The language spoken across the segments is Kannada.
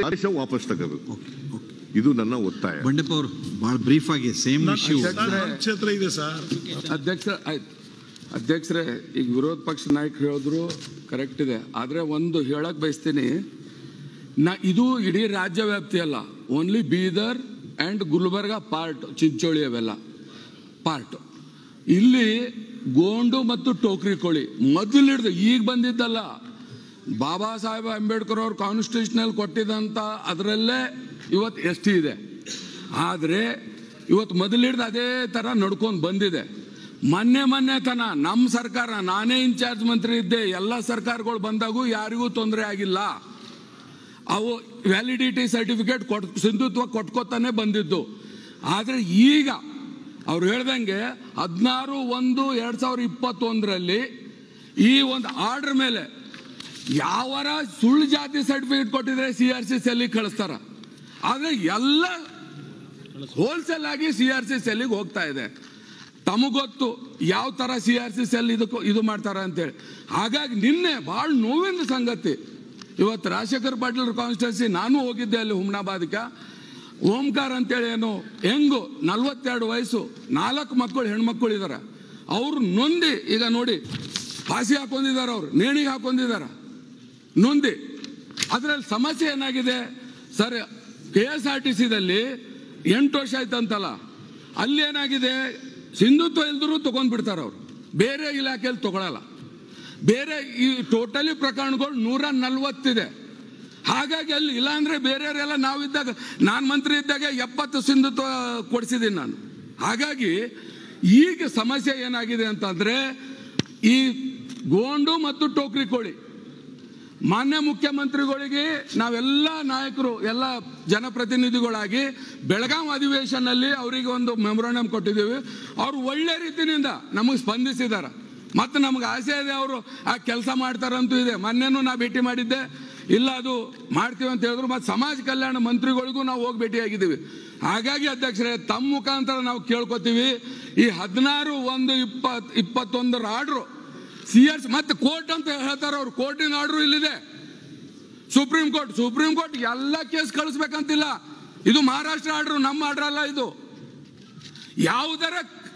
ಆದೇಶ ವಾಪಸ್ ತಗೋಬೇಕು ಇದು ನನ್ನ ಒತ್ತಾಯ ಬಂಡೆಪ್ಪ ಅವರು ಬಹಳ ಬ್ರೀಫ್ ಆಗಿ ಸೇಮ್ ಇಶ್ಯೂ ನನ್ನ ಕ್ಷೇತ್ರ ಇದೆ ಸರ್ ಅಧ್ಯಕ್ಷ ಆಯ್ತು ಅಧ್ಯಕ್ಷರೇ ಈಗ ವಿರೋಧ ಪಕ್ಷ ನಾಯಕರು ಹೇಳಿದ್ರು ಕರೆಕ್ಟ್ ಇದೆ ಆದರೆ ಒಂದು ಹೇಳಕ್ ಬಯಸ್ತೀನಿ ನಾ ಇದು ಇಡೀ ರಾಜ್ಯ ವ್ಯಾಪ್ತಿ ಅಲ್ಲ only Bidar and Gulbarga part Chincholi ಅವೆಲ್ಲ ಪಾರ್ಟ್ ಇಲ್ಲಿ ಗೋಂಡು ಮತ್ತು ಟೋಕ್ರಿ ಕೋಳಿ ಮೊದಲು ಹಿಡ್ದು ಈಗ ಬಂದಿದ್ದಲ್ಲ ಬಾಬಾ ಸಾಹೇಬ್ ಅಂಬೇಡ್ಕರ್ ಅವ್ರು ಕಾನ್ಸ್ಟಿಟ್ಯೂಷನಲ್ಲಿ ಕೊಟ್ಟಿದ್ದಂಥ ಅದರಲ್ಲೇ ಇವತ್ತು ಎಸ್ ಟಿ ಇದೆ ಆದರೆ ಇವತ್ತು ಮೊದಲು ಹಿಡ್ದು ಅದೇ ಥರ ನಡ್ಕೊಂಡು ಬಂದಿದೆ ಮೊನ್ನೆ ಮೊನ್ನೆ ತನ ನಮ್ಮ ಸರ್ಕಾರ ನಾನೇ ಇನ್ಚಾರ್ಜ್ ಮಂತ್ರಿ ಇದ್ದೆ ಎಲ್ಲ ಸರ್ಕಾರಗಳು ಬಂದಾಗೂ ಯಾರಿಗೂ ತೊಂದರೆ ಆಗಿಲ್ಲ ಅವು ವ್ಯಾಲಿಡಿಟಿ ಸರ್ಟಿಫಿಕೇಟ್ ಕೊಟ್ ಸಿಂಧುತ್ವ ಕೊಟ್ಕೋತಾನೆ ಬಂದಿದ್ದು ಆದರೆ ಈಗ ಅವ್ರು ಹೇಳ್ದಂಗೆ ಹದಿನಾರು ಒಂದು ಎರಡು ಸಾವಿರದ ಇಪ್ಪತ್ತೊಂದರಲ್ಲಿ ಈ ಒಂದು ಆರ್ಡರ್ ಮೇಲೆ ಯಾವರ ಸುಳ್ಳು ಜಾತಿ ಸರ್ಟಿಫಿಕೇಟ್ ಕೊಟ್ಟಿದ್ರೆ ಸಿ ಆರ್ ಸಿ ಸೆಲ್ಲಿಗೆ ಕಳಿಸ್ತಾರ ಆದರೆ ಎಲ್ಲ ಹೋಲ್ಸೇಲ್ ಆಗಿ ಸಿ ಆರ್ ಸಿ ಸೆಲ್ಲಿಗೆ ಹೋಗ್ತಾ ಇದೆ ತಮಗೊತ್ತು ಯಾವ ಥರ ಸಿ ಆರ್ ಸಿ ಸೆಲ್ ಇದಕ್ಕೂ ಇದು ಮಾಡ್ತಾರೆ ಅಂತೇಳಿ ಹಾಗಾಗಿ ನಿನ್ನೆ ಭಾಳ ನೋವಿನ ಸಂಗತಿ ಇವತ್ತು ರಾಜಶೇಖರ್ ಪಾಟೀಲ್ ಕಾನ್ಸ್ಟಿಟ್ಯೂನ್ಸಿ ನಾನು ಹೋಗಿದ್ದೆ ಅಲ್ಲಿ ಹುಮ್ನಾಬಾದ್ಕ ಓಂಕಾರ ಅಂತೇಳಿ ಏನು ಹೆಂಗು ನಲ್ವತ್ತೆರಡು ವಯಸ್ಸು ನಾಲ್ಕು ಮಕ್ಕಳು ಹೆಣ್ಮಕ್ಳು ಇದ್ದಾರೆ ಅವ್ರು ನೊಂದಿ ಈಗ ನೋಡಿ ಹಾಸಿ ಹಾಕೊಂಡಿದ್ದಾರೆ ಅವ್ರು ನೇಣಿಗೆ ಹಾಕೊಂಡಿದ್ದಾರೆ ನೊಂದಿ ಅದರಲ್ಲಿ ಸಮಸ್ಯೆ ಏನಾಗಿದೆ sir K S R T ಸಿದಲ್ಲಿ ಎಂಟು ವರ್ಷ ಆಯ್ತಂತಲ್ಲ ಅಲ್ಲಿ ಏನಾಗಿದೆ ಸಿಂಧುತ್ವ ಇಲ್ದರೂ ತಗೊಂಡ್ಬಿಡ್ತಾರೆ ಅವರು ಬೇರೆ ಇಲಾಖೆಯಲ್ಲಿ ತಗೊಳಲ್ಲ ಬೇರೆ ಈ ಟೋಟಲಿ ಪ್ರಕರಣಗಳು ನೂರ ನಲ್ವತ್ತಿದೆ ಹಾಗಾಗಿ ಅಲ್ಲಿ ಇಲ್ಲಾಂದ್ರೆ ಬೇರೆಯವರೆಲ್ಲ ನಾವಿದ್ದಾಗ ನಾನು ಮಂತ್ರಿ ಇದ್ದಾಗ ಎಪ್ಪತ್ತು ಸಿಂಧುತ್ವ ಕೊಡಿಸಿದ್ದೀನಿ ನಾನು ಹಾಗಾಗಿ ಈಗ ಸಮಸ್ಯೆ ಏನಾಗಿದೆ ಅಂತಂದ್ರೆ ಈ ಗೋಂಡು ಮತ್ತು ಟೋಕ್ರಿ ಕೋಳಿ ಮಾನ್ಯ ಮುಖ್ಯಮಂತ್ರಿಗಳಿಗೆ ನಾವೆಲ್ಲ ನಾಯಕರು ಎಲ್ಲ ಜನಪ್ರತಿನಿಧಿಗಳಾಗಿ ಬೆಳಗಾಂ ಅಧಿವೇಶನಲ್ಲಿ ಅವರಿಗೆ ಒಂದು ಮೆಮೊರಾಂಡಮ್ ಕೊಟ್ಟಿದ್ದೀವಿ ಅವರು ಒಳ್ಳೆ ರೀತಿಯಿಂದ ನಮಗೆ ಸ್ಪಂದಿಸಿದ್ದಾರೆ ಮತ್ತು ನಮ್ಗೆ ಆಸೆ ಇದೆ ಅವರು ಆ ಕೆಲಸ ಮಾಡ್ತಾರಂತೂ ಇದೆ ಮೊನ್ನೆನೂ ನಾ ಭೇಟಿ ಮಾಡಿದ್ದೆ ಇಲ್ಲ ಅದು ಮಾಡ್ತೀವಿ ಅಂತ ಹೇಳಿದ್ರು ಮತ್ತು ಸಮಾಜ ಕಲ್ಯಾಣ ಮಂತ್ರಿಗಳಿಗೂ ನಾವು ಹೋಗಿ ಭೇಟಿಯಾಗಿದ್ದೀವಿ ಹಾಗಾಗಿ ಅಧ್ಯಕ್ಷರೇ ತಮ್ಮ ಮುಖಾಂತರ ನಾವು ಕೇಳ್ಕೊತೀವಿ ಈ ಹದಿನಾರು ಒಂದು ಇಪ್ಪತ್ ಇಪ್ಪತ್ತೊಂದರ ಆರ್ಡ್ರು ಸಿ ಎಸ್ ಮತ್ತೆ ಕೋರ್ಟ್ ಅಂತ ಹೇಳ್ತಾರೆ ಅವ್ರು ಕೋರ್ಟಿನ ಆರ್ಡರ್ ಇಲ್ಲಿದೆ ಸುಪ್ರೀಂ ಕೋರ್ಟ್ ಸುಪ್ರೀಂ ಕೋರ್ಟ್ ಎಲ್ಲ ಕೇಸ್ ಕಳಿಸ್ಬೇಕಂತಿಲ್ಲ ಇದು ಮಹಾರಾಷ್ಟ್ರ ಆರ್ಡರ್ ನಮ್ಮ ಆರ್ಡರ್ ಅಲ್ಲ ಇದು ಯಾವುದರ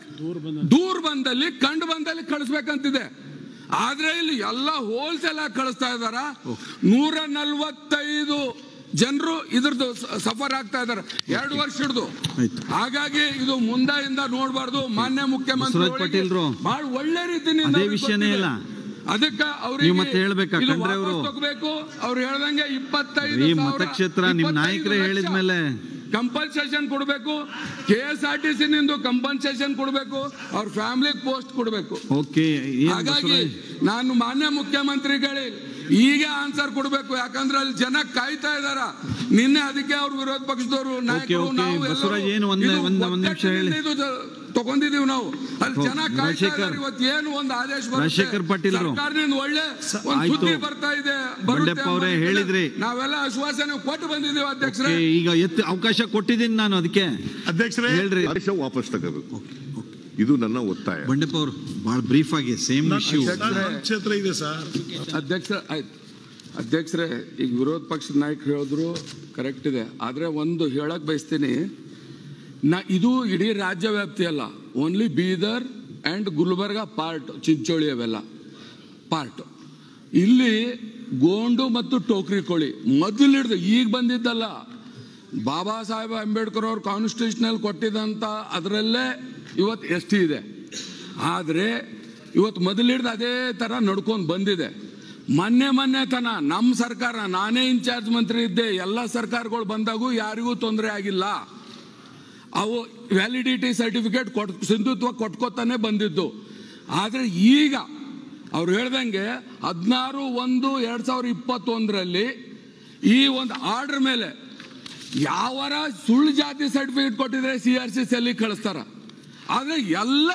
ದೂರ ಬಂದಲ್ಲಿ ಕಂಡು ಬಂದಲ್ಲಿ ಕಳಿಸ್ಬೇಕಂತಿದೆ ಆದ್ರೆ ಇಲ್ಲಿ ಎಲ್ಲ ಹೋಲ್ಸೇಲ್ ಆಗಿ ಕಳಿಸ್ತಾ ಇದಾರ ನೂರ ನಲ್ವತ್ತೈದು ಜನರು ಇದ್ರದ್ದು ಸಫರ್ ಆಗ್ತಾ ಇದಾರೆ ಎರಡು ವರ್ಷ ಹಿಡಿದು ಆಯ್ತು. ಹಾಗಾಗಿ ಇದು ಮುಂದೆಯಿಂದ ನೋಡಬಾರ್ದು ಮಾನ್ಯ ಮುಖ್ಯಮಂತ್ರಿ ಬಸವರಾಜ್ ಪಾಟೀಲ್ರು, ಬಹಳ ಒಳ್ಳೆ ರೀತಿಯಿಂದ ಅದೇ ವಿಷಯನೇ ಇಲ್ಲ. ಅದಕ್ಕೆ ಅವ್ರಿಗೆ ನೀವು ಮತ್ತೆ ಹೇಳ್ಬೇಕಾ? ಇದು ಖಂಡ್ರೆ ಅವರು? ವಾಪಸ್ ತಗೋಬೇಕು ಅವ್ರು ಹೇಳ್ದಂಗೆ ಇಪ್ಪತ್ತೈದು ಈ ಮತಕ್ಷೇತ್ರ ನಿಮ್ ನಾಯಕರೇ ಹೇಳಿದ್ಮೇಲೆ ಕಂಪಲ್ಸೇಷನ್ ಕೊಡಬೇಕು K S R T C ನಿಂದು ಕಂಪನ್ಸೇಷನ್ ಕೊಡಬೇಕು ಅವ್ರ ಫ್ಯಾಮಿಲಿಗೆ ಪೋಸ್ಟ್ ಕೊಡಬೇಕು ಓಕೆ ಏನ್ ಹಾಗಾಗಿ ಬಸವರಾಜ್? ನಾನು ಮಾನ್ಯ ಮುಖ್ಯಮಂತ್ರಿಗಳೇ ಈಗ ಆನ್ಸರ್ ಕೊಡಬೇಕು ಯಾಕಂದ್ರೆ ಅಲ್ಲಿ ಜನ ಕಾಯ್ತಾ ಇದಾರ ನಿನ್ನೆ ಅದಕ್ಕೆ ಅವ್ರ ವಿರೋಧ ಪಕ್ಷದವರು ನಾಯಕರು ಓಕೆ. ನಾವು ಎಲ್ಲರೂ ಬಸವರಾಜ್ ಏನು ಒಂದ್- ಇದು ಒಂದ್- ಒಂದ್ ನಿಮಿಷ ಹೇಳಿ. ಒಗ್ಗಟ್ಟಿನಿಂದ ಇದು ತಗೊಂಡಿದೀವಿ ನಾವು ಅಲ್ಲಿ ಜನ ಹೌದು. ಕಾಯ್ತಾ ರಾಜಶೇಖರ್. ಇದಾರೆ ಇವತ್ತು ಏನು ಒಂದು ಆದೇಶ ಬರುತ್ತೆ. ರಾಜಶೇಖರ್ ಪಾಟೀಲ್ರು. ಸರ್ಕಾರದಿಂದ ಒಳ್ಳೆ ಒಂದು ಆಯ್ತು. ಸುದ್ದಿ ಬರ್ತಾ ಇದೆ ಬರುತ್ತೆ ಬಂಡೆಪ್ಪ ಅವರೇ ಅನ್ನೋ ಹೇಳಿದ್ರಿ. ನಾವೆಲ್ಲ ಆಶ್ವಾಸನೆ ಕೊಟ್ಟು ಬಂದಿದ್ದೀವಿ ಅಧ್ಯಕ್ಷರೇ ಓಕೆ, ಈಗ ಎತ್ತು ಅವಕಾಶ ಕೊಟ್ಟಿದ್ದೀನಿ ನಾನು ಅದಕ್ಕೆ ಅಧ್ಯಕ್ಷರೇ ಹೇಳ್ರಿ ಆದೇಶ ವಾಪಸ್ ತಗೋಬೇಕು ಇದು ನನ್ನ ಒತ್ತಾಯ ಬಂಡೆಪ್ಪ ಅವರು ಬಹಳ ಬ್ರೀಫ್ ಆಗಿ ಸೇಮ್ ಇಶ್ಯೂ ನನ್ನ ಕ್ಷೇತ್ರ ಇದೆ ಸರ್ ಅಧ್ಯಕ್ಷ ಆಯ್ತು ಅಧ್ಯಕ್ಷರೇ ಈಗ ವಿರೋಧ ಪಕ್ಷದ ನಾಯಕರು ಹೇಳಿದ್ರು ಕರೆಕ್ಟ್ ಇದೆ ಆದರೆ ಒಂದು ಹೇಳಕ್ ಬಯಸ್ತೀನಿ ನಾ ಇದು ಇಡೀ ರಾಜ್ಯ ವ್ಯಾಪ್ತಿ ಅಲ್ಲ only Bidar and Gulbarga part Chincholi ಅವೆಲ್ಲ ಪಾರ್ಟ್ ಇಲ್ಲಿ ಗೋಂಡು ಮತ್ತು ಟೋಕ್ರಿ ಕೋಳಿ ಮೊದಲು ಹಿಡ್ದು ಈಗ ಬಂದಿದ್ದಲ್ಲ ಬಾಬಾ ಸಾಹೇಬ್ ಅಂಬೇಡ್ಕರ್ ಅವ್ರು ಕಾನ್ಸ್ಟಿಟ್ಯೂಷನಲ್ಲಿ ಕೊಟ್ಟಿದ್ದಂಥ ಅದರಲ್ಲೇ ಇವತ್ತು ಎಸ್ ಟಿ ಇದೆ ಆದರೆ ಇವತ್ತು ಮೊದಲು ಹಿಡ್ದು ಅದೇ ಥರ ನಡ್ಕೊಂಡು ಬಂದಿದೆ ಮೊನ್ನೆ ಮೊನ್ನೆ ತನ ನಮ್ಮ ಸರ್ಕಾರ ನಾನೇ ಇನ್ಚಾರ್ಜ್ ಮಂತ್ರಿ ಇದ್ದೆ ಎಲ್ಲ ಸರ್ಕಾರಗಳು ಬಂದಾಗೂ ಯಾರಿಗೂ ತೊಂದರೆ ಆಗಿಲ್ಲ ಅವು ವ್ಯಾಲಿಡಿಟಿ ಸರ್ಟಿಫಿಕೇಟ್ ಕೊಟ್ ಸಿಂಧುತ್ವ ಕೊಟ್ಕೋತಾನೆ ಬಂದಿದ್ದು ಆದರೆ ಈಗ ಅವ್ರು ಹೇಳ್ದಂಗೆ ಹದಿನಾರು ಒಂದು ಎರಡು ಸಾವಿರದ ಇಪ್ಪತ್ತೊಂದರಲ್ಲಿ ಈ ಒಂದು ಆರ್ಡರ್ ಮೇಲೆ ಯಾವರ ಸುಳ್ಳು ಜಾತಿ ಸರ್ಟಿಫಿಕೇಟ್ ಕೊಟ್ಟಿದ್ರೆ ಸಿ ಆರ್ ಸಿ ಸೆಲ್ಲಿಗೆ ಕಳಿಸ್ತಾರ ಆದರೆ ಎಲ್ಲ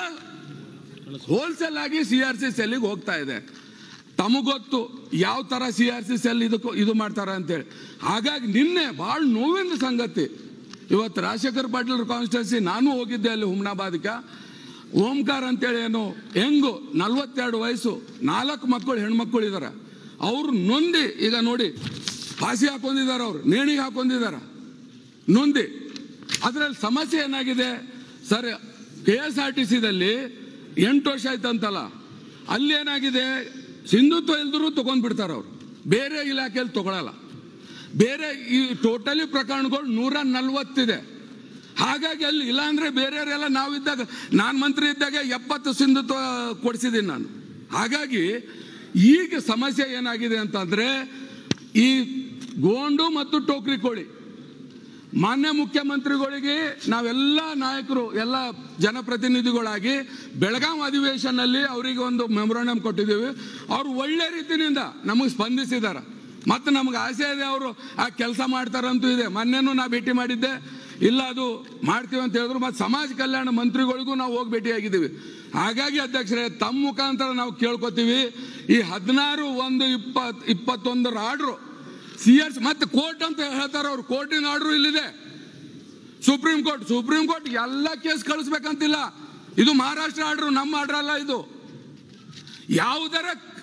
ಹೋಲ್ಸೇಲ್ ಆಗಿ ಸಿ ಆರ್ ಸಿ ಸೆಲ್ಲಿಗೆ ಹೋಗ್ತಾ ಇದೆ ತಮಗೊತ್ತು ಯಾವ ಥರ ಸಿ ಆರ್ ಸಿ ಸೆಲ್ ಇದಕ್ಕೂ ಇದು ಮಾಡ್ತಾರೆ ಅಂತೇಳಿ ಹಾಗಾಗಿ ನಿನ್ನೆ ಭಾಳ ನೋವಿನ ಸಂಗತಿ ಇವತ್ತು ರಾಜಶೇಖರ್ ಪಾಟೀಲ್ ಕಾನ್ಸ್ಟಿಟ್ಯೂನ್ಸಿ ನಾನು ಹೋಗಿದ್ದೆ ಅಲ್ಲಿ ಹುಮ್ನಾಬಾದ್ಕ ಓಂಕಾರ ಅಂತೇಳಿ ಏನು ಹೆಂಗು ನಲ್ವತ್ತೆರಡು ವಯಸ್ಸು ನಾಲ್ಕು ಮಕ್ಕಳು ಹೆಣ್ಮಕ್ಳು ಇದ್ದಾರೆ ಅವ್ರು ನೊಂದಿ ಈಗ ನೋಡಿ ಫಾಸಿ ಹಾಕೊಂಡಿದ್ದಾರೆ ಅವ್ರು ನೇಣಿಗೆ ಹಾಕೊಂಡಿದಾರ ನೊಂದಿ ಅದರಲ್ಲಿ ಸಮಸ್ಯೆ ಏನಾಗಿದೆ sir K S R T ಸಿದಲ್ಲಿ ಎಂಟು ವರ್ಷ ಆಯ್ತಂತಲ್ಲ ಅಲ್ಲಿ ಏನಾಗಿದೆ ಸಿಂಧುತ್ವ ಇಲ್ದರೂ ತಗೊಂಡ್ಬಿಡ್ತಾರೆ ಅವರು ಬೇರೆ ಇಲಾಖೆಯಲ್ಲಿ ತಗೊಳಲ್ಲ ಬೇರೆ ಈ ಟೋಟಲಿ ಪ್ರಕರಣಗಳು ನೂರ ನಲ್ವತ್ತಿದೆ ಹಾಗಾಗಿ ಅಲ್ಲಿ ಇಲ್ಲಾಂದ್ರೆ ಬೇರೆಯವರೆಲ್ಲ ನಾವಿದ್ದಾಗ ನಾನು ಮಂತ್ರಿ ಇದ್ದಾಗ ಎಪ್ಪತ್ತು ಸಿಂಧುತ್ವ ಕೊಡಿಸಿದ್ದೀನಿ ನಾನು ಹಾಗಾಗಿ ಈಗ ಸಮಸ್ಯೆ ಏನಾಗಿದೆ ಅಂತಂದ್ರೆ ಈ ಗೋಂಡು ಮತ್ತು ಟೋಕ್ರಿ ಕೋಳಿ ಮಾನ್ಯ ಮುಖ್ಯಮಂತ್ರಿಗಳಿಗೆ ನಾವೆಲ್ಲ ನಾಯಕರು ಎಲ್ಲ ಜನಪ್ರತಿನಿಧಿಗಳಾಗಿ ಬೆಳಗಾಂ ಅಧಿವೇಶನಲ್ಲಿ ಅವರಿಗೆ ಒಂದು ಮೆಮೊರಾಂಡಮ್ ಕೊಟ್ಟಿದ್ದೀವಿ ಅವರು ಒಳ್ಳೆ ರೀತಿಯಿಂದ ನಮಗೆ ಸ್ಪಂದಿಸಿದ್ದಾರೆ ಮತ್ತು ನಮ್ಗೆ ಆಸೆ ಇದೆ ಅವರು ಆ ಕೆಲಸ ಮಾಡ್ತಾರಂತೂ ಇದೆ ಮೊನ್ನೆನೂ ನಾ ಭೇಟಿ ಮಾಡಿದ್ದೆ ಇಲ್ಲ ಅದು ಮಾಡ್ತೀವಿ ಅಂತ ಹೇಳಿದ್ರು ಮತ್ತು ಸಮಾಜ ಕಲ್ಯಾಣ ಮಂತ್ರಿಗಳಿಗೂ ನಾವು ಹೋಗಿ ಭೇಟಿಯಾಗಿದ್ದೀವಿ ಹಾಗಾಗಿ ಅಧ್ಯಕ್ಷರೇ ತಮ್ಮ ಮುಖಾಂತರ ನಾವು ಕೇಳ್ಕೊತೀವಿ ಈ ಹದಿನಾರು ಒಂದು ಇಪ್ಪತ್ ಇಪ್ಪತ್ತೊಂದರ ಆರ್ಡ್ರು ಸಿ ಎಸ್ ಮತ್ತೆ ಕೋರ್ಟ್ ಅಂತ ಹೇಳ್ತಾರೆ ಅವ್ರು ಕೋರ್ಟಿನ ಆರ್ಡರ್ ಇಲ್ಲಿದೆ ಸುಪ್ರೀಂ ಕೋರ್ಟ್ ಸುಪ್ರೀಂ ಕೋರ್ಟ್ ಎಲ್ಲ ಕೇಸ್ ಕಳಿಸ್ಬೇಕಂತಿಲ್ಲ ಇದು ಮಹಾರಾಷ್ಟ್ರ ಆರ್ಡರ್ ನಮ್ಮ ಆರ್ಡರ್ ಅಲ್ಲ ಇದು ಯಾವುದರ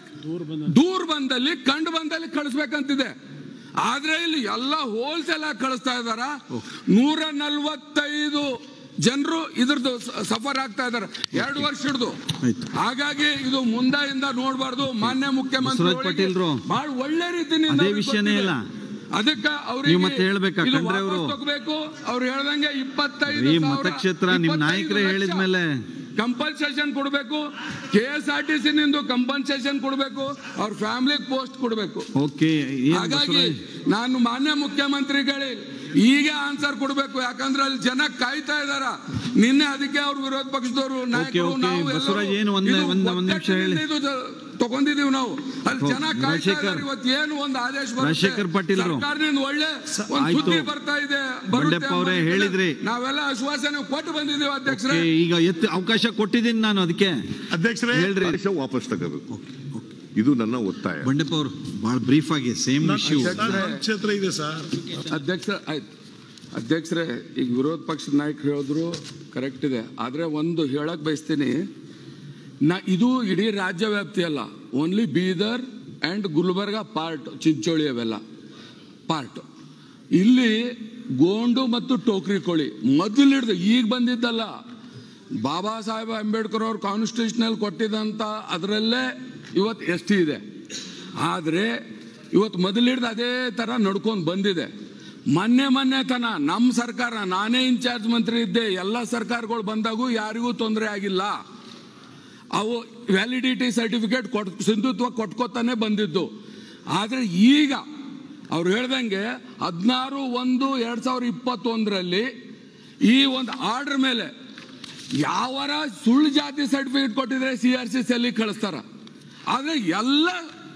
ದೂರ್ ಬಂದಲ್ಲಿ ಕಂಡು ಬಂದಲ್ಲಿ ಕಳಿಸ್ಬೇಕಂತಿದೆ ಆದ್ರೆ ಇಲ್ಲಿ ಎಲ್ಲ ಹೋಲ್ಸೇಲ್ ಆಗಿ ಕಳಿಸ್ತಾ ಇದಾರ ನೂರ ನಲ್ವತ್ತೈದು ಜನರು ಇದ್ರದ್ದು ಸಫರ್ ಆಗ್ತಾ ಇದಾರೆ ಎರಡು ವರ್ಷ ಹಿಡಿದು ಆಯ್ತು. ಹಾಗಾಗಿ ಇದು ಮುಂದೆಯಿಂದ ನೋಡಬಾರ್ದು ಮಾನ್ಯ ಮುಖ್ಯಮಂತ್ರಿ ಬಸವರಾಜ್ ಪಾಟೀಲ್ರು, ಬಹಳ ಒಳ್ಳೆ ರೀತಿಯಿಂದ ಅದೇ ಅವ್ರಿಗೆ ವಿಷಯನೇ ಗೊತ್ತಿದೆ. ಇಲ್ಲ. ಅದಕ್ಕೆ ಅವ್ರಿಗೆ ನೀವು ಮತ್ತೆ ಹೇಳ್ಬೇಕಾ? ಇದು ಖಂಡ್ರೆ ವಾಪಸ್ ಅವರು? ತಗೋಬೇಕು ಅವ್ರು ಹೇಳ್ದಂಗೆ ಇಪ್ಪತ್ತೈದು ಈ ಸಾವಿರ, ಮತಕ್ಷೇತ್ರ ನಿಮ್ ಇಪ್ಪತ್ತೈದು ನಾಯಕರೇ ಲಕ್ಷ ಹೇಳಿದ್ಮೇಲೆ ಕಂಪಲ್ಸೇಷನ್ ಕೊಡಬೇಕು K S R T C ನಿಂದು ಕಂಪನ್ಸೇಷನ್ ಕೊಡಬೇಕು ಅವ್ರ ಫ್ಯಾಮಿಲಿಗೆ ಪೋಸ್ಟ್ ಕೊಡಬೇಕು ಓಕೆ ಏನ್ ಹಾಗಾಗಿ ಬಸವರಾಜ್ ನಾನು ಮಾನ್ಯ ಮುಖ್ಯಮಂತ್ರಿಗಳೇ ಈಗ ಆನ್ಸರ್ ಕೊಡಬೇಕು ಯಾಕಂದ್ರೆ ಅಲ್ಲಿ ಜನ ಕಾಯ್ತಾ ಇದಾರ ನಿನ್ನೆ ಅದಕ್ಕೆ ಅವ್ರ ವಿರೋಧ ಪಕ್ಷದವರು ನಾಯಕರು ಓಕೆ. ನಾವು ಬಸವರಾಜ್ ಎಲ್ಲರೂ ಏನು ಒಂದ್- ಇದು ಒಂದ್- ಒಂದ್ ನಿಮಿಷ ಒಗ್ಗಟ್ಟಿನಿಂದ ಹೇಳಿ. ಇದು ತ- ತಗೊಂಡಿದೀವಿ ನಾವು ಅಲ್ಲಿ ಹೋ, ಜನ ಕಾಯ್ತಾ ರಾಜಶೇಖರ್. ಇದಾರೆ ಇವತ್ತು ಏನು ಒಂದು ಆದೇಶ ಬರುತ್ತೆ. ರಾಜಶೇಖರ್ ಪಾಟೀಲ್ರು. ಸರ್ಕಾರದಿಂದ ಒಳ್ಳೆ ಒಂದು ಆಯ್ತು. ಸುದ್ದಿ ಬರ್ತಾ ಇದೆ ಬರುತ್ತೆ ಬಂಡೆಪ್ಪ ಅವರೇ ಅನ್ನೋ ಹೇಳಿದ್ರಿ. ನಾವೆಲ್ಲ ಆಶ್ವಾಸನೆ ಕೊಟ್ಟು ಬಂದಿದ್ದೀವಿ ಅಧ್ಯಕ್ಷರೇ ಓಕೆ, ಈಗ ಎತ್ತು ಅವಕಾಶ ಕೊಟ್ಟಿದ್ದೀನಿ ನಾನು ಅದಕ್ಕೆ ಅಧ್ಯಕ್ಷರೇ ಹೇಳ್ರಿ ಆದೇಶ ವಾಪಸ್ ತಗೋಬೇಕು ಇದು ನನ್ನ ಒತ್ತಾಯ ಬಂಡೆಪ್ಪ ಅವರು ಬಹಳ ಬ್ರೀಫ್ ಆಗಿ ಸೇಮ್ ನನ್ನ ಇಶ್ಯೂ ನನ್ನ ಕ್ಷೇತ್ರ ಇದೆ ಸರ್ ಅಧ್ಯಕ್ಷ ಆಯ್ತು ಅಧ್ಯಕ್ಷರೇ ಈಗ ವಿರೋಧ ಪಕ್ಷದ ನಾಯಕರು ಹೇಳಿದ್ರು ಕರೆಕ್ಟ್ ಇದೆ ಆದರೆ ಒಂದು ಹೇಳಕ್ ಬಯಸ್ತೀನಿ ನಾ ಇದು ಇಡೀ ರಾಜ್ಯ ವ್ಯಾಪ್ತಿ ಅಲ್ಲ only Bidar and Gulbarga part Chincholi ಅವೆಲ್ಲ ಪಾರ್ಟ್ ಇಲ್ಲಿ ಗೋಂಡು ಮತ್ತು ಟೋಕ್ರಿ ಕೋಳಿ ಮೊದಲು ಹಿಡ್ದು ಈಗ ಬಂದಿದ್ದಲ್ಲ ಬಾಬಾ ಸಾಹೇಬ್ ಅಂಬೇಡ್ಕರ್ ಅವ್ರು ಕಾನ್ಸ್ಟಿಟ್ಯೂಷನಲ್ಲಿ ಕೊಟ್ಟಿದ್ದಂಥ ಅದರಲ್ಲೇ ಇವತ್ತು ಎಸ್ ಟಿ ಇದೆ ಆದರೆ ಇವತ್ತು ಮೊದಲು ಹಿಡ್ದು ಅದೇ ಥರ ನಡ್ಕೊಂಡು ಬಂದಿದೆ ಮೊನ್ನೆ ಮೊನ್ನೆ ತನ ನಮ್ಮ ಸರ್ಕಾರ ನಾನೇ ಇನ್ಚಾರ್ಜ್ ಮಂತ್ರಿ ಇದ್ದೆ ಎಲ್ಲ ಸರ್ಕಾರಗಳು ಬಂದಾಗೂ ಯಾರಿಗೂ ತೊಂದರೆ ಆಗಿಲ್ಲ ಅವು ವ್ಯಾಲಿಡಿಟಿ ಸರ್ಟಿಫಿಕೇಟ್ ಕೊಟ್ ಸಿಂಧುತ್ವ ಕೊಟ್ಕೋತಾನೆ ಬಂದಿದ್ದು ಆದರೆ ಈಗ ಅವ್ರು ಹೇಳ್ದಂಗೆ ಹದಿನಾರು ಒಂದು ಎರಡು ಸಾವಿರದ ಇಪ್ಪತ್ತೊಂದರಲ್ಲಿ ಈ ಒಂದು ಆರ್ಡರ್ ಮೇಲೆ ಯಾವರ ಸುಳ್ಳು ಜಾತಿ ಸರ್ಟಿಫಿಕೇಟ್ ಕೊಟ್ಟಿದ್ರೆ ಸಿ ಆರ್ ಸಿ ಸೆಲ್ಲಿಗೆ ಕಳಿಸ್ತಾರ ಆದರೆ ಎಲ್ಲ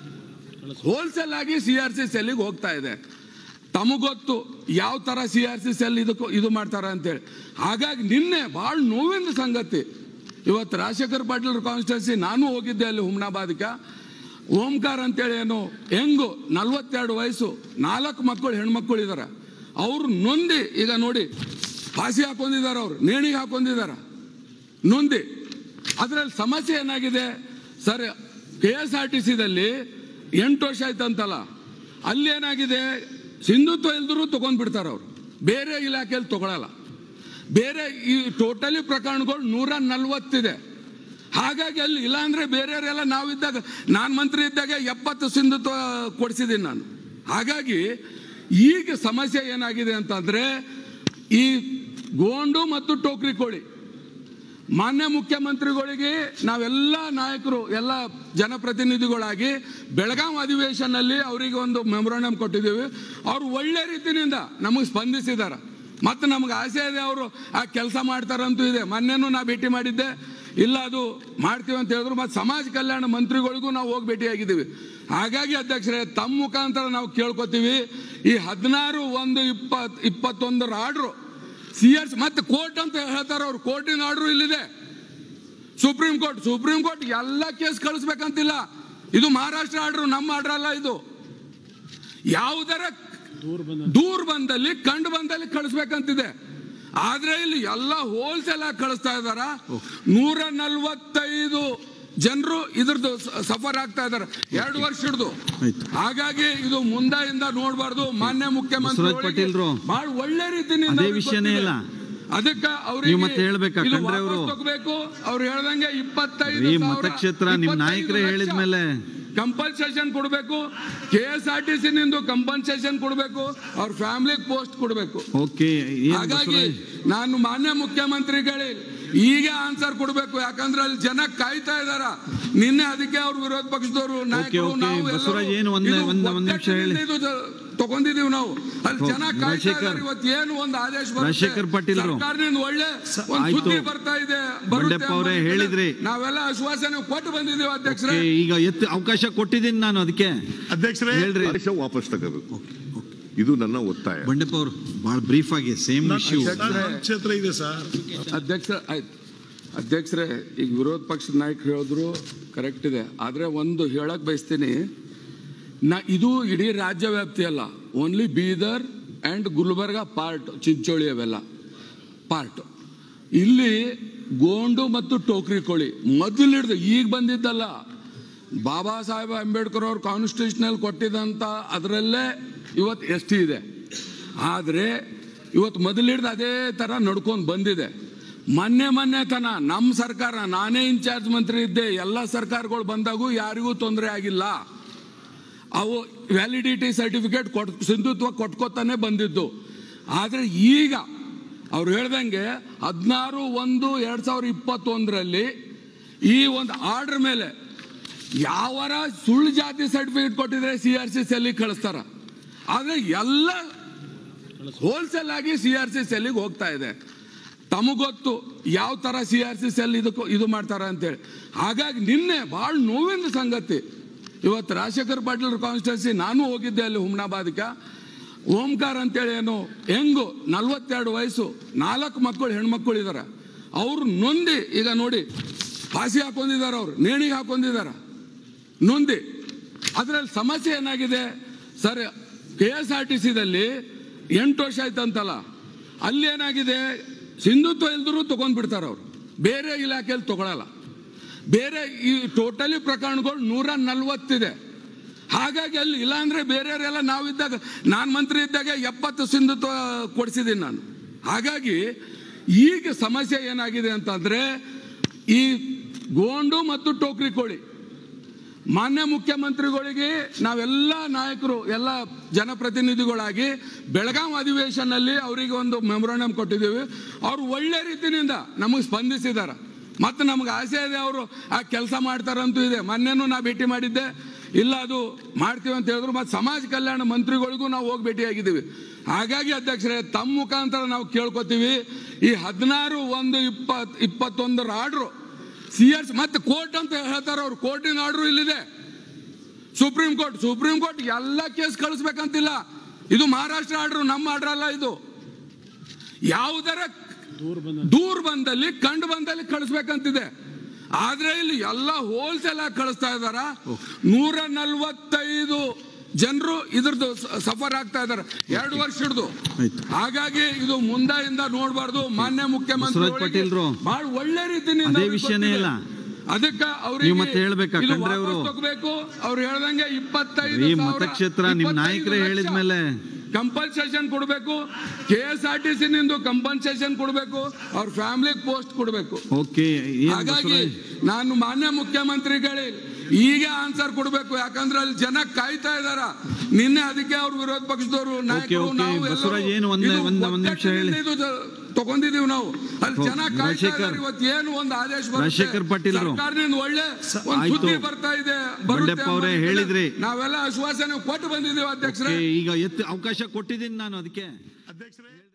ಹೋಲ್ಸೇಲ್ ಆಗಿ ಸಿ ಆರ್ ಸಿ ಸೆಲ್ಲಿಗೆ ಹೋಗ್ತಾ ಇದೆ ತಮಗೊತ್ತು ಯಾವ ಥರ ಸಿ ಆರ್ ಸಿ ಸೆಲ್ ಇದಕ್ಕೂ ಇದು ಮಾಡ್ತಾರ ಅಂತೇಳಿ ಹಾಗಾಗಿ ನಿನ್ನೆ ಭಾಳ ನೋವಿನ ಸಂಗತಿ ಇವತ್ತು ರಾಜಶೇಖರ್ ಪಾಟೀಲ್ ಕಾನ್ಸ್ಟಿಟ್ಯೂನ್ಸಿ ನಾನು ಹೋಗಿದ್ದೆ ಅಲ್ಲಿ ಹುಮ್ನಾಬಾದ್ಗೆ ಓಂಕಾರ ಅಂತೇಳಿ ಏನು ಹೆಂಗು ನಲ್ವತ್ತೆರಡು ವಯಸ್ಸು ನಾಲ್ಕು ಮಕ್ಕಳು ಹೆಣ್ಮಕ್ಳು ಇದ್ದಾರೆ ಅವ್ರು ನೊಂದಿ ಈಗ ನೋಡಿ ಫಾಸಿ ಹಾಕೊಂಡಿದ್ದಾರೆ ಅವ್ರು ನೇಣಿಗೆ ಹಾಕೊಂಡಿದ್ದಾರೆ ನೊಂದಿ ಅದರಲ್ಲಿ ಸಮಸ್ಯೆ ಏನಾಗಿದೆ sir K S R T ಸಿದಲ್ಲಿ ಎಂಟು ವರ್ಷ ಆಯ್ತಂತಲ್ಲ ಅಲ್ಲಿ ಏನಾಗಿದೆ ಸಿಂಧುತ್ವ ಇಲ್ದರೂ ತಗೊಂಡ್ಬಿಡ್ತಾರೆ ಅವರು ಬೇರೆ ಇಲಾಖೆಯಲ್ಲಿ ತಗೊಳಲ್ಲ ಬೇರೆ ಈ ಟೋಟಲಿ ಪ್ರಕರಣಗಳು ನೂರ ನಲ್ವತ್ತಿದೆ ಹಾಗಾಗಿ ಅಲ್ಲಿ ಇಲ್ಲಾಂದ್ರೆ ಬೇರೆಯವರೆಲ್ಲ ನಾವಿದ್ದಾಗ ನಾನು ಮಂತ್ರಿ ಇದ್ದಾಗ ಎಪ್ಪತ್ತು ಸಿಂಧುತ್ವ ಕೊಡಿಸಿದ್ದೀನಿ ನಾನು ಹಾಗಾಗಿ ಈಗ ಸಮಸ್ಯೆ ಏನಾಗಿದೆ ಅಂತಂದ್ರೆ ಈ ಗೋಂಡು ಮತ್ತು ಟೋಕ್ರಿ ಕೋಳಿ ಮಾನ್ಯ ಮುಖ್ಯಮಂತ್ರಿಗಳಿಗೆ ನಾವೆಲ್ಲ ನಾಯಕರು ಎಲ್ಲ ಜನಪ್ರತಿನಿಧಿಗಳಾಗಿ ಬೆಳಗಾಂ ಅಧಿವೇಶನಲ್ಲಿ ಅವರಿಗೆ ಒಂದು ಮೆಮೊರಾಂಡಮ್ ಕೊಟ್ಟಿದ್ದೀವಿ ಅವರು ಒಳ್ಳೆ ರೀತಿಯಿಂದ ನಮಗೆ ಸ್ಪಂದಿಸಿದ್ದಾರೆ ಮತ್ತು ನಮ್ಗೆ ಆಸೆ ಇದೆ ಅವರು ಆ ಕೆಲಸ ಮಾಡ್ತಾರಂತೂ ಇದೆ ಮೊನ್ನೆನೂ ನಾ ಭೇಟಿ ಮಾಡಿದ್ದೆ ಇಲ್ಲ ಅದು ಮಾಡ್ತೀವಿ ಅಂತ ಹೇಳಿದ್ರು ಮತ್ತು ಸಮಾಜ ಕಲ್ಯಾಣ ಮಂತ್ರಿಗಳಿಗೂ ನಾವು ಹೋಗಿ ಭೇಟಿಯಾಗಿದ್ದೀವಿ ಹಾಗಾಗಿ ಅಧ್ಯಕ್ಷರೇ ತಮ್ಮ ಮುಖಾಂತರ ನಾವು ಕೇಳ್ಕೊತೀವಿ ಈ ಹದಿನಾರು ಒಂದು ಇಪ್ಪತ್ ಇಪ್ಪತ್ತೊಂದರ ಆರ್ಡ್ರು ಸಿ ಎಸ್ ಮತ್ತೆ ಕೋರ್ಟ್ ಅಂತ ಹೇಳ್ತಾರೆ ಅವ್ರು ಕೋರ್ಟಿನ ಆರ್ಡರ್ ಇಲ್ಲಿದೆ ಸುಪ್ರೀಂ ಕೋರ್ಟ್ ಸುಪ್ರೀಂ ಕೋರ್ಟ್ ಎಲ್ಲ ಕೇಸ್ ಕಳಿಸ್ಬೇಕಂತಿಲ್ಲ ಇದು ಮಹಾರಾಷ್ಟ್ರ ಆರ್ಡರ್ ನಮ್ಮ ಆರ್ಡರ್ ಅಲ್ಲ ಇದು ಯಾವುದರ ದೂರ್ ಬಂದಲ್ಲಿ ಕಂಡು ಬಂದಲ್ಲಿ ಕಳಿಸ್ಬೇಕಂತಿದೆ ಆದ್ರೆ ಇಲ್ಲಿ ಎಲ್ಲ ಹೋಲ್ಸೇಲ್ ಆಗಿ ಕಳಿಸ್ತಾ ಇದಾರ ನೂರ ನಲ್ವತ್ತೈದು ಜನರು ಇದ್ರದ್ದು ಸಫರ್ ಆಗ್ತಾ ಇದ್ದಾರೆ ಎರಡು ವರ್ಷ ಹಿಡಿದು ಆಯ್ತು. ಹಾಗಾಗಿ ಇದು ಮುಂದಾಯಿಂದ ನೋಡಬಾರ್ದು ಮಾನ್ಯ ಮುಖ್ಯಮಂತ್ರಿ ಬಸವರಾಜ್ ಪಾಟೀಲ್ರು. ಬಹಳ ಒಳ್ಳೆ ರೀತಿಯಿಂದ ಅದೇ ಅವ್ರಿಗೆ ವಿಷಯನೇ ಗೊತ್ತಿದೆ. ಇಲ್ಲ. ಅದಕ್ಕೆ ಅವ್ರಿಗೆ ನೀವು ಮತ್ತೆ ಹೇಳ್ಬೇಕಾ? ಇದು ಖಂಡ್ರೆ ಅವರು? ವಾಪಸ್ ತಗೋಬೇಕು ಅವ್ರು ಹೇಳ್ದಂಗೆ ಇಪ್ಪತ್ತೈದು ಈ ಸಾವಿರ- ಮತಕ್ಷೇತ್ರ ನಿಮ್ ಇಪ್ಪತ್ತೈದು ನಾಯಕರೇ ಲಕ್ಷ ಹೇಳಿದ್ಮೇಲೆ ಕಂಪಲ್ಸೇಷನ್ ಕೊಡಬೇಕು K S R T C ನಿಂದು ಕಂಪನ್ಸೇಷನ್ ಕೊಡಬೇಕು ಅವ್ರ ಫ್ಯಾಮಿಲಿಗೆ ಪೋಸ್ಟ್ ಕೊಡಬೇಕು ಓಕೆ ಏನ್ ಹಾಗಾಗಿ ಬಸವರಾಜ್ ನಾನು ಮಾನ್ಯ ಮುಖ್ಯಮಂತ್ರಿಗಳೇ ಈಗ ಆನ್ಸರ್ ಕೊಡಬೇಕು ಯಾಕಂದ್ರೆ ಅಲ್ಲಿ ಜನ ಕಾಯ್ತಾ ಇದಾರ ನಿನ್ನೆ ಅದಕ್ಕೆ ಅವ್ರ ವಿರೋಧ ಪಕ್ಷದವರು ನಾಯಕರು ಓಕೆ. ನಾವು ಬಸವರಾಜ್ ಎಲ್ಲರೂ ಏನು ಒಂದೇ- ಇದು ಒಂದ್- ಒಂದ್ ನಿಮಿಷ ಹೇಳಿ. ಒಗ್ಗಟ್ಟಿನಿಂದ ಇದು ಜ- ತಗೊಂಡಿದೀವಿ ನಾವು ಅಲ್ಲಿ ಜನ ಹೌದು. ಕಾಯ್ತಾ ರಾಜಶೇಖರ್. ಇದಾರೆ ಇವತ್ತು ಏನು ಒಂದು ಆದೇಶ ರಾಜಶೇಖರ್ ಪಾಟೀಲ್ರು. ಸರ್ಕಾರದಿಂದ ಒಳ್ಳೆ ಒಂದು ಆಯ್ತು. ಸುದ್ದಿ ಬರ್ತಾ ಇದೆ ಬರುತ್ತೆ ಬಂಡೆಪ್ಪ ಅವರೇ ಅನ್ನೋದನ್ನ ಹೇಳಿದ್ರಿ. ನಾವೆಲ್ಲ ಆಶ್ವಾಸನೆ ಕೊಟ್ಟು ಬಂದಿದ್ದೀವಿ ಅಧ್ಯಕ್ಷರೇ ಓಕೆ, ಈಗ ಎತ್ತು ಅವಕಾಶ ಕೊಟ್ಟಿದ್ದೀನಿ ನಾನು ಅದಕ್ಕೆ ಅಧ್ಯಕ್ಷರೇ ಹೇಳ್ರಿ ಆದೇಶ ವಾಪಸ್ ತಗೋಬೇಕು ಇದು ನನ್ನ ಒತ್ತಾಯ ಬಂಡೆಪ್ಪ ಅವರು ಬಹಳ ಬ್ರೀಫ್ ಆಗಿ ಸೇಮ್ ಇಶ್ಯೂ ನನ್ನ ಕ್ಷೇತ್ರ ಇದೆ ಸರ್ ಅಧ್ಯಕ್ಷ ಆಯ್ತು ಅಧ್ಯಕ್ಷರೇ ಈಗ ವಿರೋಧ ಪಕ್ಷದ ನಾಯಕರು ಹೇಳಿದ್ರು ಕರೆಕ್ಟ್ ಇದೆ ಆದರೆ ಒಂದು ಹೇಳಕ್ ಬಯಸ್ತೀನಿ ನಾ ಇದು ಇಡೀ ರಾಜ್ಯ ವ್ಯಾಪ್ತಿ ಅಲ್ಲ only Bidar and Gulbarga part Chincholi ಅವೆಲ್ಲ ಪಾರ್ಟ್ ಇಲ್ಲಿ ಗೋಂಡು ಮತ್ತು ಟೋಕ್ರಿ ಕೋಳಿ ಮೊದಲು ಹಿಡ್ದು ಈಗ ಬಂದಿದ್ದಲ್ಲ ಬಾಬಾ ಸಾಹೇಬ್ ಅಂಬೇಡ್ಕರ್ ಅವ್ರು ಕಾನ್ಸ್ಟಿಟ್ಯೂಷನಲ್ಲಿ ಕೊಟ್ಟಿದ್ದಂಥ ಅದರಲ್ಲೇ ಇವತ್ತು ಎಸ್ ಟಿ ಇದೆ ಆದರೆ ಇವತ್ತು ಮೊದಲು ಹಿಡ್ದು ಅದೇ ಥರ ನಡ್ಕೊಂಡು ಬಂದಿದೆ ಮೊನ್ನೆ ಮೊನ್ನೆ ತನ ನಮ್ಮ ಸರ್ಕಾರ ನಾನೇ ಇನ್ಚಾರ್ಜ್ ಮಂತ್ರಿ ಇದ್ದೆ ಎಲ್ಲ ಸರ್ಕಾರಗಳು ಬಂದಾಗೂ ಯಾರಿಗೂ ತೊಂದರೆ ಆಗಿಲ್ಲ ಅವು ವ್ಯಾಲಿಡಿಟಿ ಸರ್ಟಿಫಿಕೇಟ್ ಕೊಟ್ ಸಿಂಧುತ್ವ ಕೊಟ್ಕೋತಾನೆ ಬಂದಿದ್ದು ಆದರೆ ಈಗ ಅವ್ರು ಹೇಳ್ದಂಗೆ ಹದಿನಾರು ಒಂದು ಎರಡು ಸಾವಿರದ ಇಪ್ಪತ್ತೊಂದರಲ್ಲಿ ಈ ಒಂದು ಆರ್ಡರ್ ಮೇಲೆ ಯಾವರ ಸುಳ್ಳು ಜಾತಿ ಸರ್ಟಿಫಿಕೇಟ್ ಕೊಟ್ಟಿದ್ರೆ ಸಿ ಆರ್ ಸಿ ಸೆಲ್ಲಿಗೆ ಕಳಿಸ್ತಾರ ಆದರೆ ಎಲ್ಲ ಹೋಲ್ಸೇಲ್ ಆಗಿ ಸಿ ಆರ್ ಸಿ ಸೆಲ್ಲಿಗೆ ಹೋಗ್ತಾ ಇದೆ ತಮಗೊತ್ತು ಯಾವ ಥರ ಸಿ ಆರ್ ಸಿ ಸೆಲ್ ಇದಕ್ಕೂ ಇದು ಮಾಡ್ತಾರ ಅಂತೇಳಿ ಹಾಗಾಗಿ ನಿನ್ನೆ ಭಾಳ ನೋವಿನ ಸಂಗತಿ ಇವತ್ತು ರಾಜಶೇಖರ್ ಪಾಟೀಲ್ ಕಾನ್ಸ್ಟಿಟ್ಯೂನ್ಸಿ ನಾನು ಹೋಗಿದ್ದೆ ಅಲ್ಲಿ ಹುಮ್ನಾಬಾದ್ಕ ಓಂಕಾರ ಅಂತೇಳಿ ಏನು ಹೆಂಗು ನಲ್ವತ್ತೆರಡು ವಯಸ್ಸು ನಾಲ್ಕು ಮಕ್ಕಳು ಹೆಣ್ಮಕ್ಳು ಇದ್ದಾರೆ ಅವ್ರು ನೊಂದಿ ಈಗ ನೋಡಿ ಫಾಸಿ ಹಾಕೊಂಡಿದ್ದಾರೆ ಅವ್ರು ನೇಣಿಗೆ ಹಾಕೊಂಡಿದ್ದಾರೆ ನೊಂದಿ ಅದರಲ್ಲಿ ಸಮಸ್ಯೆ ಏನಾಗಿದೆ sir K S R T ಸಿದಲ್ಲಿ ಎಂಟು ವರ್ಷ ಆಯ್ತಂತಲ್ಲ ಅಲ್ಲಿ ಏನಾಗಿದೆ ಸಿಂಧುತ್ವ ಇಲ್ದರೂ ತಗೊಂಡ್ಬಿಡ್ತಾರೆ ಅವರು ಬೇರೆ ಇಲಾಖೆಯಲ್ಲಿ ತಗೊಳಲ್ಲ ಬೇರೆ ಈ ಟೋಟಲಿ ಪ್ರಕರಣಗಳು ನೂರ ನಲ್ವತ್ತಿದೆ ಹಾಗಾಗಿ ಅಲ್ಲಿ ಇಲ್ಲಾಂದ್ರೆ ಬೇರೆಯವರೆಲ್ಲ ನಾವಿದ್ದಾಗ ನಾನು ಮಂತ್ರಿ ಇದ್ದಾಗ ಎಪ್ಪತ್ತು ಸಿಂಧುತ್ವ ಕೊಡಿಸಿದ್ದೀನಿ ನಾನು ಹಾಗಾಗಿ ಈಗ ಸಮಸ್ಯೆ ಏನಾಗಿದೆ ಅಂತಂದ್ರೆ ಈ ಗೋಂಡು ಮತ್ತು ಟೋಕ್ರಿ ಕೋಳಿ ಮಾನ್ಯ ಮುಖ್ಯಮಂತ್ರಿಗಳಿಗೆ ನಾವೆಲ್ಲ ನಾಯಕರು ಎಲ್ಲ ಜನಪ್ರತಿನಿಧಿಗಳಾಗಿ ಬೆಳಗಾಂ ಅಧಿವೇಶನಲ್ಲಿ ಅವರಿಗೆ ಒಂದು ಮೆಮೊರಾಂಡಮ್ ಕೊಟ್ಟಿದ್ದೀವಿ ಅವರು ಒಳ್ಳೆ ರೀತಿಯಿಂದ ನಮಗೆ ಸ್ಪಂದಿಸಿದ್ದಾರೆ ಮತ್ತು ನಮ್ಗೆ ಆಸೆ ಇದೆ ಅವರು ಆ ಕೆಲಸ ಮಾಡ್ತಾರಂತೂ ಇದೆ ಮೊನ್ನೆನೂ ನಾ ಭೇಟಿ ಮಾಡಿದ್ದೆ ಇಲ್ಲ ಅದು ಮಾಡ್ತೀವಿ ಅಂತ ಹೇಳಿದ್ರು ಮತ್ತು ಸಮಾಜ ಕಲ್ಯಾಣ ಮಂತ್ರಿಗಳಿಗೂ ನಾವು ಹೋಗಿ ಭೇಟಿಯಾಗಿದ್ದೀವಿ ಹಾಗಾಗಿ ಅಧ್ಯಕ್ಷರೇ ತಮ್ಮ ಮುಖಾಂತರ ನಾವು ಕೇಳ್ಕೊತೀವಿ ಈ ಹದಿನಾರು ಒಂದು ಇಪ್ಪತ್ ಇಪ್ಪತ್ತೊಂದರ ಆರ್ಡ್ರು ಸಿ ಆರ್ ಮತ್ತೆ ಕೋರ್ಟ್ ಅಂತ ಹೇಳ್ತಾರೆ ಅವ್ರು ಕೋರ್ಟಿನ ಆರ್ಡರ್ ಇಲ್ಲಿದೆ ಸುಪ್ರೀಂ ಕೋರ್ಟ್ ಸುಪ್ರೀಂ ಕೋರ್ಟ್ ಎಲ್ಲ ಕೇಸ್ ಕಳಿಸ್ಬೇಕಂತಿಲ್ಲ ಇದು ಮಹಾರಾಷ್ಟ್ರ ಆರ್ಡರ್ ನಮ್ಮ ಆರ್ಡರ್ ಅಲ್ಲ ಇದು ಯಾವುದರ ದೂರ್ ಬಂದಲ್ಲಿ ಕಂಡು ಬಂದಲ್ಲಿ ಕಳಿಸ್ಬೇಕಂತಿದೆ ಆದ್ರೆ ಇಲ್ಲಿ ಎಲ್ಲ ಹೋಲ್ಸೇಲ್ ಆಗಿ ಕಳಿಸ್ತಾ ಇದಾರ ನೂರ ನಲ್ವತ್ತೈದು ಜನರು ಇದ್ರದ್ದು ಸಫರ್ ಆಗ್ತಾ ಇದಾರೆ ಎರಡು ವರ್ಷ ಹಿಡಿದು ಆಯ್ತು. ಹಾಗಾಗಿ ಇದು ಮುಂದಾಯಿಂದ ನೋಡಬಾರ್ದು ಮಾನ್ಯ ಮುಖ್ಯಮಂತ್ರಿ ಬಸವರಾಜ್ ಪಾಟೀಲ್ರು. ಬಹಳ ಒಳ್ಳೆ ರೀತಿಯಿಂದ ಅದೇ ಅವ್ರಿಗೆ ವಿಷಯನೇ ಗೊತ್ತಿದೆ. ಇಲ್ಲ. ಅದಕ್ಕೆ ಅವ್ರಿಗೆ ನೀವು ಮತ್ತೆ ಹೇಳ್ಬೇಕಾ? ಇದು ಖಂಡ್ರೆ ಅವರು? ವಾಪಸ್ ತಗೋಬೇಕು ಅವ್ರು ಹೇಳ್ದಂಗೆ ಇಪ್ಪತ್ತೈದು ಈ ಮತಕ್ಷೇತ್ರ ನಿಮ್ ನಾಯಕರೇ ಹೇಳಿದ್ಮೇಲೆ ಕಂಪಲ್ಸೇಷನ್ ಕೊಡಬೇಕು K S R T C ನಿಂದು ಕಂಪನ್ಸೇಷನ್ ಕೊಡಬೇಕು ಅವ್ರ ಫ್ಯಾಮಿಲಿಗೆ ಪೋಸ್ಟ್ ಕೊಡಬೇಕು ಓಕೆ ಏನ್ ಹಾಗಾಗಿ ಬಸವರಾಜ್ ನಾನು ಮಾನ್ಯ ಮುಖ್ಯಮಂತ್ರಿಗಳೇ ಈಗ ಆನ್ಸರ್ ಕೊಡಬೇಕು ಯಾಕಂದ್ರೆ ಅಲ್ಲಿ ಜನ ಕಾಯ್ತಾ ಇದಾರ ನಿನ್ನೆ ಅದಕ್ಕೆ ಅವ್ರ ವಿರೋಧ ಪಕ್ಷದವರು ನಾಯಕರು ಓಕೆ. ನಾವು ಬಸವರಾಜ್ ಎಲ್ಲರೂ ಏನು ಒಂದೇ- ಇದು ಒಂದ್- ಒಂದ್ ನಿಮಿಷ ಹೇಳಿ. ಒಗ್ಗಟ್ಟಿನಿಂದ ಇದು ಜ- ತಗೊಂಡಿದೀವಿ ನಾವು ಅಲ್ಲಿ ಹೌದು. ಜನ ಕಾಯ್ತಾ ರಾಜಶೇಖರ್. ಇದಾರೆ ಇವತ್ತು ಏನು ಒಂದು ಆದೇಶ ಬರುತ್ತೆ. ರಾಜಶೇಖರ್ ಪಾಟೀಲ್ರು. ಸರ್ಕಾರದಿಂದ ಒಳ್ಳೆ ಒಂದು ಆಯ್ತು. ಸುದ್ದಿ ಬರ್ತಾ ಇದೆ ಬರುತ್ತೆ ಬಂಡೆಪ್ಪ ಅವರೇ ಅನ್ನೋದನ್ನ ಹೇಳಿದ್ರಿ. ನಾವೆಲ್ಲ ಆಶ್ವಾಸನೆ ಕೊಟ್ಟು ಬಂದಿದ್ದೀವಿ ಅಧ್ಯಕ್ಷರೇ ಓಕೆ, ಈಗ ಎತ್ತು ಅವಕಾಶ ಕೊಟ್ಟಿದ್ದೀನಿ ನಾನು ಅದಕ್ಕೆ ಅಧ್ಯಕ್ಷರೇ